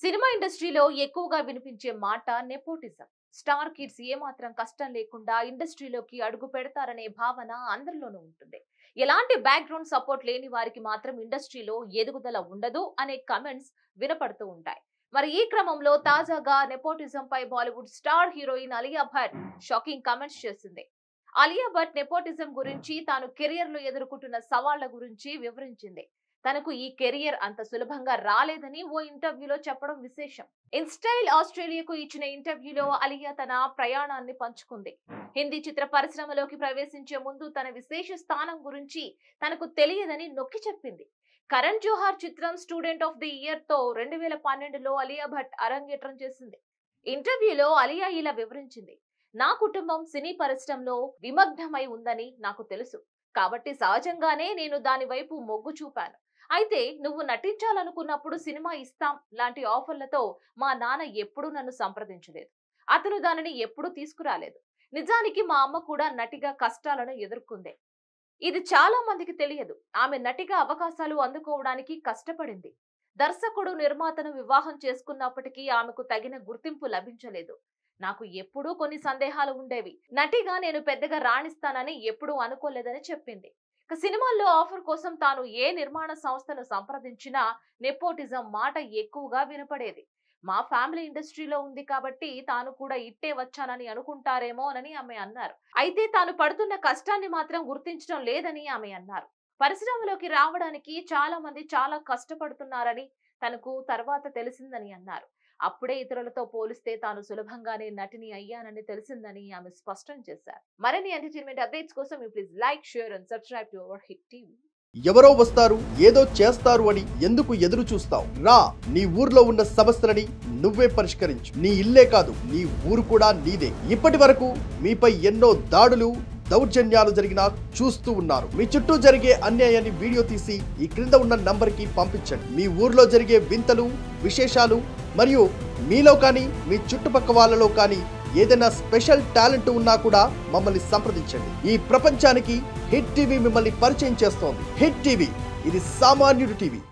cinema ఇండస్ట్రీలో ఎక్కువగా వినిపించే మాట నెపోటిజం స్టార్ కిడ్స్ ఏమాత్రం కష్టం లేకుండా ఇండస్ట్రీలోకి అడుగు పెడతారనే భావన అందరిలోనూ ఉంటుంది ఎలాంటి బ్యాక్గ్రౌండ్ సపోర్ట్ లేని వారికి మాత్రం ఇండస్ట్రీలో ఎదుగుదల ఉండదు అనే కమెంట్స్ వినపడుతూ ఉంటాయి మరి ఈ క్రమంలో తాజాగా నెపోటిజం పై Bollywood star heroine Alia Bhatt shocking comments చేసింది అలియా భట్ నెపోటిజం గురించి తాను కెరియర్ లో ఎదుర్కొంటున్న సవాళ్ల గురించి వివరించింది తనకు ఈ కెరియర్ అంత సులభంగా రాలేదని ఓ ఇంటర్వ్యూలో చెప్పడం విశేషం ఇన్స్టైల్ ఆస్ట్రేలియాకు ఇచ్చిన ఇంటర్వ్యూలో అలియా తన ప్రయాణాన్ని పంచుకుంది హిందీ చిత్ర పరిశ్రమలోకి ప్రవేశించే ముందు తన విశేష స్థానం గురించి తనకు తెలియదని నొక్కి చెప్పింది కరణ్ జోహార్ చిత్రం స్టూడెంట్ ఆఫ్ ది ఇయర్ తో రెండు వేల పన్నెండులో అలియా భట్ అరంగేట్రం చేసింది ఇంటర్వ్యూలో అలియా ఇలా వివరించింది నా కుటుంబం సినీ పరిశ్రమలో విమగ్నమై ఉందని నాకు తెలుసు కాబట్టి సహజంగానే నేను దాని వైపు మొగ్గు చూపాను అయితే నువ్వు నటించాలనుకున్నప్పుడు సినిమా ఇస్తాం లాంటి ఆఫర్లతో మా నాన్న ఎప్పుడూ నన్ను సంప్రదించలేదు అతను దానిని ఎప్పుడూ తీసుకురాలేదు నిజానికి మా అమ్మ కూడా నటిగా కష్టాలను ఎదుర్కొంది ఇది చాలా మందికి తెలియదు ఆమె నటిగా అవకాశాలు అందుకోవడానికి కష్టపడింది దర్శకుడు నిర్మాతను వివాహం చేసుకున్నప్పటికీ ఆమెకు తగిన గుర్తింపు లభించలేదు నాకు ఎప్పుడూ కొన్ని సందేహాలు ఉండేవి నటిగా నేను పెద్దగా రాణిస్తానని ఎప్పుడూ అనుకోలేదని చెప్పింది ఇక సినిమాల్లో ఆఫర్ కోసం తాను ఏ నిర్మాణ సంస్థను సంప్రదించినా నెపోటిజం మాట ఎక్కువగా వినపడేది మా ఫ్యామిలీ ఇండస్ట్రీలో ఉంది కాబట్టి తాను కూడా ఇట్టే వచ్చానని అనుకుంటారేమోనని ఆమె అన్నారు అయితే తాను పడుతున్న కష్టాన్ని మాత్రం గుర్తించడం లేదని ఆమె అన్నారు పరిశ్రమలోకి రావడానికి చాలా మంది చాలా కష్టపడుతున్నారని తనకు తర్వాత తెలిసిందని అన్నారు అప్పుడే ఇతరులతో పోలిస్తే తాను సులభంగానే నటిని అయ్యానని తెలిసిందని ఆమె స్పష్టం చేశారు మరిన్ని ఎంటర్టైన్మెంట్ అప్డేట్స్ కోసం you please like share and subscribe to our hit TV ఎవరో వస్తారు ఏదో చేస్తారు అని ఎందుకు ఎదురు చూస్తావు రా నీ ఊర్లో ఉన్న సమస్యలని నువ్వే పరిష్కరించు నీ ఇల్లే కాదు నీ ఊరు కూడా నీదే ఇప్పటి వరకు మీపై ఎన్నో దాడులు దౌర్జన్యాలు జరిగినా చూస్తూ ఉన్నారు మీ చుట్టూ జరిగే అన్యాయాన్ని వీడియో తీసి ఈ క్రింద ఉన్న నంబర్కి పంపించండి మీ ఊర్లో జరిగే వింతలు విశేషాలు మరియు మీలో కానీ మీ చుట్టుపక్క వాళ్ళలో కానీ ఏదైనా స్పెషల్ టాలెంట్ ఉన్నా కూడా మమ్మల్ని సంప్రదించండి ఈ ప్రపంచానికి హిట్ టీవీ మిమ్మల్ని పరిచయం చేస్తోంది హిట్ టీవీ ఇది సామాన్యుడి టీవీ